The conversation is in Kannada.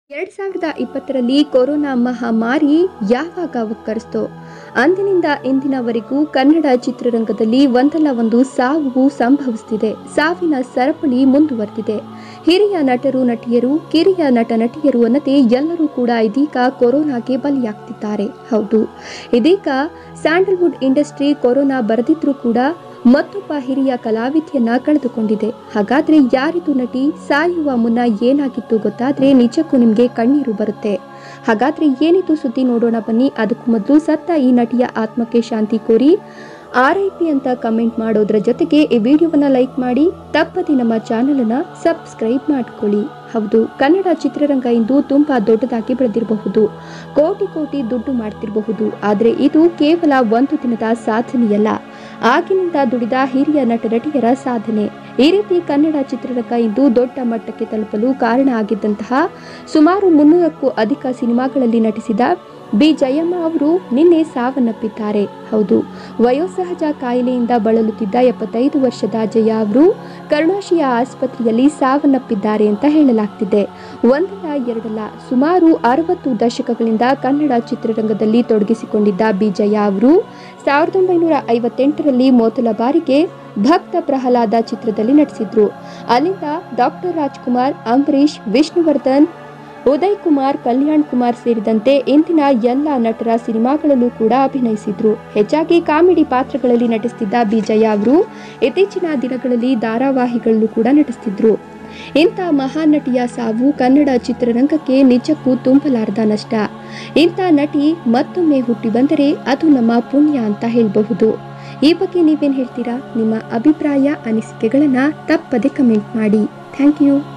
ಎರಡ್ ಸಾವಿರದ ಇಪ್ಪತ್ತರಲ್ಲಿ ಕೊರೋನಾ ಮಹಾಮಾರಿ ಯಾವಾಗ ಒಕ್ಕರಿಸ್ತೋ ಅಂದಿನಿಂದ ಇಂದಿನವರೆಗೂ ಕನ್ನಡ ಚಿತ್ರರಂಗದಲ್ಲಿ ಒಂದಲ್ಲ ಒಂದು ಸಾವು ಸಂಭವಿಸುತ್ತಿದೆ ಸಾವಿನ ಸರಪಳಿ ಮುಂದುವರೆದಿದೆ ಹಿರಿಯ ನಟರು ನಟಿಯರು ಕಿರಿಯ ನಟ ನಟಿಯರು ಅನ್ನದೇ ಎಲ್ಲರೂ ಕೂಡ ಇದೀಗ ಕೊರೋನಾಗೆ ಬಲಿಯಾಗ್ತಿದ್ದಾರೆ ಹೌದು ಇದೀಗ ಸ್ಯಾಂಡಲ್ವುಡ್ ಇಂಡಸ್ಟ್ರಿ ಕೊರೋನಾ ಬರದಿದ್ರೂ ಕೂಡ ಮತ್ತೊಬ್ಬ ಹಿರಿಯ ಕಲಾವಿದೆಯನ್ನ ಕಳೆದುಕೊಂಡಿದೆ ಹಾಗಾದ್ರೆ ಯಾರಿದು ನಟಿ ಸಾಯುವ ಮುನ್ನ ಏನಾಗಿತ್ತು ಗೊತ್ತಾದ್ರೆ ನಿಜಕ್ಕೂ ನಿಮ್ಗೆ ಕಣ್ಣೀರು ಬರುತ್ತೆ ಹಾಗಾದ್ರೆ ಏನಿದು ಸುದ್ದಿ ನೋಡೋಣ ಬನ್ನಿ ಅದಕ್ಕೂ ಮೊದಲು ಸತ್ತ ಈ ನಟಿಯ ಆತ್ಮಕ್ಕೆ ಶಾಂತಿ ಕೋರಿ ಆರ್ ಐ ಪಿ ಅಂತ ಕಮೆಂಟ್ ಮಾಡೋದ್ರ ಜೊತೆಗೆ ಈ ವಿಡಿಯೋವನ್ನ ಲೈಕ್ ಮಾಡಿ ತಪ್ಪದೆ ನಮ್ಮ ಚಾನೆಲ್ ಅನ್ನ ಸಬ್ಸ್ಕ್ರೈಬ್ ಮಾಡ್ಕೊಳ್ಳಿ ಹೌದು ಕನ್ನಡ ಚಿತ್ರರಂಗ ಇಂದು ತುಂಬಾ ದೊಡ್ಡದಾಗಿ ಬೆಳೆದಿರಬಹುದು ಕೋಟಿ ಕೋಟಿ ದುಡ್ಡು ಮಾಡ್ತಿರಬಹುದು ಆದರೆ ಇದು ಕೇವಲ ಒಂದು ದಿನದ ಸಾಧನೆಯಲ್ಲ ಆಗಿನಿಂದ ದುಡಿದ ಹಿರಿಯ ನಟ ನಟಿಯರ ಸಾಧನೆ ಈ ರೀತಿ ಕನ್ನಡ ಚಿತ್ರರಂಗ ಇಂದು ದೊಡ್ಡ ಮಟ್ಟಕ್ಕೆ ತಲುಪಲು ಕಾರಣ ಆಗಿದ್ದಂತಹ ಸುಮಾರು ಮುನ್ನೂರಕ್ಕೂ ಅಧಿಕ ಸಿನಿಮಾಗಳಲ್ಲಿ ನಟಿಸಿದ ಬಿ ಜಯಮ್ಮ ಅವರು ನಿನ್ನೆ ಸಾವನ್ನಪ್ಪಿದ್ದಾರೆ ಹೌದು ವಯೋಸಹಜ ಕಾಯಿಲೆಯಿಂದ ಬಳಲುತ್ತಿದ್ದ ಎಪ್ಪತ್ತೈದು ವರ್ಷದ ಜಯ ಅವರು ಕರುಣಾಶಿಯ ಆಸ್ಪತ್ರೆಯಲ್ಲಿ ಸಾವನ್ನಪ್ಪಿದ್ದಾರೆ ಅಂತ ಹೇಳಲಾಗ್ತಿದೆ ಒಂದಲ್ಲ ಎರಡಲ್ಲ ಸುಮಾರು ಅರವತ್ತು ದಶಕಗಳಿಂದ ಕನ್ನಡ ಚಿತ್ರರಂಗದಲ್ಲಿ ತೊಡಗಿಸಿಕೊಂಡಿದ್ದ ಬಿ ಜಯ ಅವರು ಸಾವಿರದ ಒಂಬೈನೂರ ಐವತ್ತೆಂಟರಲ್ಲಿ ಮೊದಲ ಬಾರಿಗೆ ಭಕ್ತ ಪ್ರಹ್ಲಾದ ಚಿತ್ರದಲ್ಲಿ ನಟಿಸಿದ್ರು ಅಲ್ಲಿಂದ ಡಾಕ್ಟರ್ ರಾಜ್ಕುಮಾರ್ ಅಂಬರೀಷ್ ವಿಷ್ಣುವರ್ಧನ್ ಉದಯ್ ಕುಮಾರ್ ಕಲ್ಯಾಣ್ ಕುಮಾರ್ ಸೇರಿದಂತೆ ಇಂದಿನ ಎಲ್ಲ ನಟರ ಸಿನಿಮಾಗಳಲ್ಲೂ ಕೂಡ ಅಭಿನಯಿಸಿದ್ರು ಹೆಚ್ಚಾಗಿ ಕಾಮಿಡಿ ಪಾತ್ರಗಳಲ್ಲಿ ನಟಿಸುತ್ತಿದ್ದ ಬಿಜಯ ಅವರು ಇತ್ತೀಚಿನ ದಿನಗಳಲ್ಲಿ ಧಾರಾವಾಹಿಗಳಲ್ಲೂ ಕೂಡ ನಟಿಸುತ್ತಿದ್ರು ಇಂಥ ಮಹಾನ್ ನಟಿಯ ಸಾವು ಕನ್ನಡ ಚಿತ್ರರಂಗಕ್ಕೆ ನಿಜಕ್ಕೂ ತುಂಬಲಾರದ ನಷ್ಟ ಇಂಥ ನಟಿ ಮತ್ತೊಮ್ಮೆ ಹುಟ್ಟಿ ಬಂದರೆ ಅದು ನಮ್ಮ ಪುಣ್ಯ ಅಂತ ಹೇಳಬಹುದು ಈ ಬಗ್ಗೆ ನೀವೇನು ಹೇಳ್ತೀರಾ ನಿಮ್ಮ ಅಭಿಪ್ರಾಯ ಅನಿಸಿಕೆಗಳನ್ನು ತಪ್ಪದೆ ಕಮೆಂಟ್ ಮಾಡಿ ಥ್ಯಾಂಕ್ ಯು